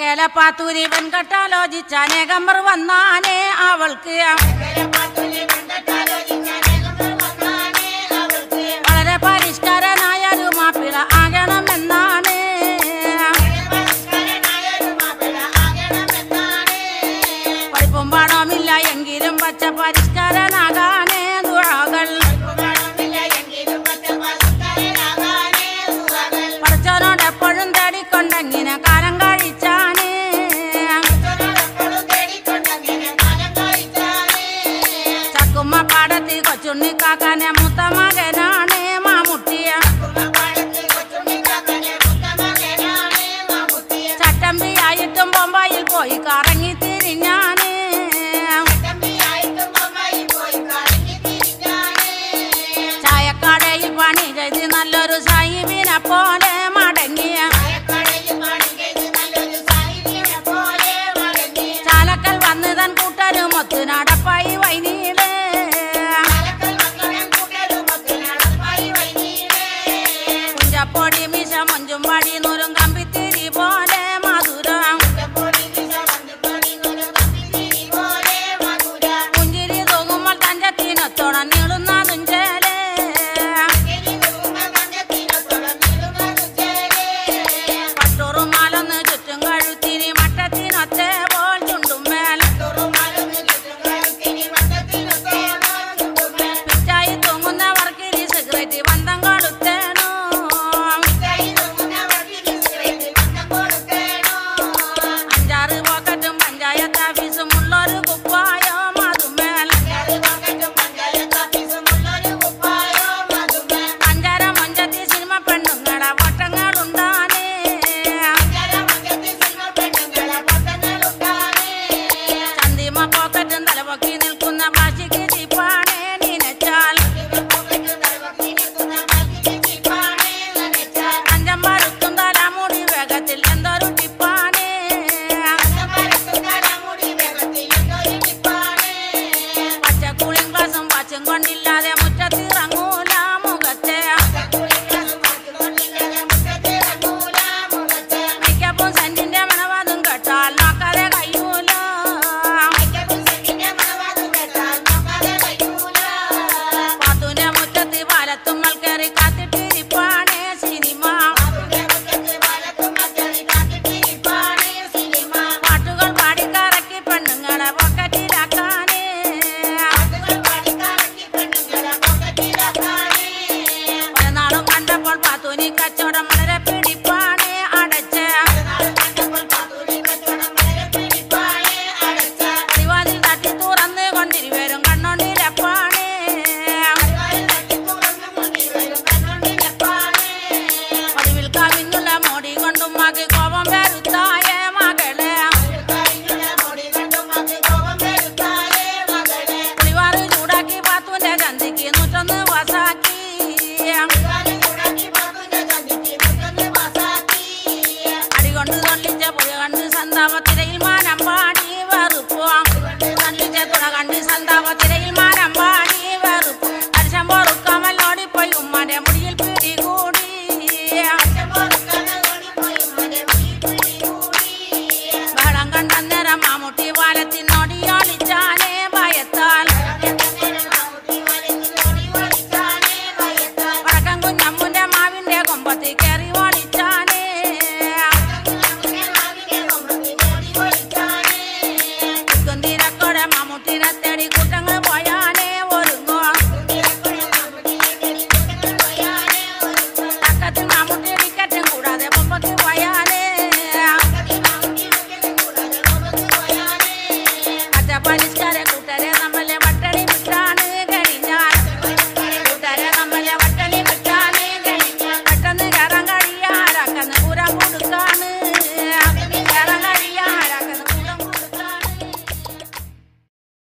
തെക്കേലപ്പാത്തൂരി വെൺകട്ടാലോചിച്ച അനേകമ്പർ വന്നാനേ അവൾക്ക് വളരെ പരിഷ്കരനായ ഒരു മാപ്പിള ആകണമെന്നാണ് പഠിപ്പും പണമില്ല എങ്കിലും പച്ച പരിഷ്കരനാകാനേ ദുഴകൾ പഠിച്ചവനോട് എപ്പോഴും തേടിക്കൊണ്ടെങ്ങനെ കാലം കഴിച്ചാനേ ചക്കുമ്മ പാടത്തിൽ കൊച്ചുണ്ണിക്കാക്കാനെ മൂത്ത മകനാണ് മാമുട്ടിയ ചട്ടമ്പിയായിട്ടും ബൊമ്പായിൽ പോയി കറങ്ങി തിരിഞ്ഞാന് ചായക്കടയിൽ പണി ചെയ്ത് നല്ലൊരു സാഹിബിനെ പോലെ മടങ്ങിയ ചാലക്കൽ വന്ന് തൻ കൂട്ടരും ഒത്തു നടപ്പായി വൈനീട് കുഞ്ചപ്പൊടി മിശ മഞ്ചും വടി നൂറും കമ്പിത്തിരി പോലെ മധുരം പുഞ്ചിരി തൂങ്ങുമ്പോൾ തഞ്ചത്തിനൊത്തോളം നീളുന്ന തുഞ്ചേലേ പട്ടുറുമാലൊന്ന് ചുറ്റും കഴുത്തിരി മട്ടത്തിനൊത്തേ പോൽ ചുണ്ടുമേൽ പിച്ചായി തൂങ്ങുന്നവർക്കിരി സിഗരറ്റ് ബന്ധം കൊടുത്തേണു അഞ്ചാറ് പോക്കറ്റും പഞ്ചായത്ത് ഓഫീസും ഉള്ളൊരു കുപ്പായോ മധുമേൽ അഞ്ചാര മഞ്ചത്തി സിനിമ പെണ്ണുങ്ങളെ വട്ടങ്ങളുണ്ടാനേ ചന്തിമ പോക്കറ്റും തലപൊക്കി നിൽക്കുന്ന ഭാഷയ്ക്ക് ചിപ്പാണേ നിനച്ചാൽ അഞ്ചം പരുത്തും തലമുടി വേഗത്തിൽ എന്തൊരു ടിപ്പാണേ പച്ചക്കുളിയും ഗ്ലാസും പച്ചും കൊണ്ടില്ലാതെ മുറ്റത്തിറങ്ങൂല മുഖത്തെ മിക്കപ്പും സെന്റിന്റെ മണവാതും കേട്ടാൽ നോക്കാതെ കഴിയൂല പാത്തൂന്റെ മുറ്റത്ത് പാലത്തുമ്മൽ കയറി കാത്തിട്ടിരിപ്പാണേ സിനിമ പാട്ടുകൾ പാടിക്കറക്കി പെണ്ണുങ്ങളെ പോക്കറ്റിലാക്കാനേ പലനാളും കണ്ടപ്പോൾ പാത്തൂനി കച്ചവടം വളരെ പിടിപ്പാണേ അടച്ച് ദിവാതിൽ തട്ടി തുറന്ന് കൊണ്ടിരുവരും കണ്ണോണ്ടിരപ്പാണേ പതിവിൽ കവിഞ്ഞുള്ള മോടി കൊണ്ടും മക് കോപം വരുത്തായ മകളെ പുളിവാറ് ചൂടാക്കി പാത്തൂന്റെ ചന്തിക്ക് നൂറ്റൊന്ന് വസാക്കി അടികൊണ്ട് തൊള്ളിച്ച പുഴ കണ്ട് സന്താപത്തിരയിൽ മാനം പാടി വെറുപ്പോ തൊള്ളിച്ച തുണ കണ്ട് സന്താപത്തിരയിൽ മാനം പാടി വെറുപ്പു അരിശം പൊറുക്കാമല്ലോടിപ്പോയി ഉമ്മാന്റെ മുടിയിൽ പിടികൂടി ബഹളം കണ്ടന്നേരം മാമുട്ടി പാലത്തിനോടിയോളിച്ചാനേ ഭയത്താൽ വടക്കം കുഞ്ഞമ്മുന്റെ മാവിന്റെ കൊമ്പത്തി കയറി ഓളിച്ചാനേ കുന്തിരക്കോടെ മാമുട്ടിനത്തെ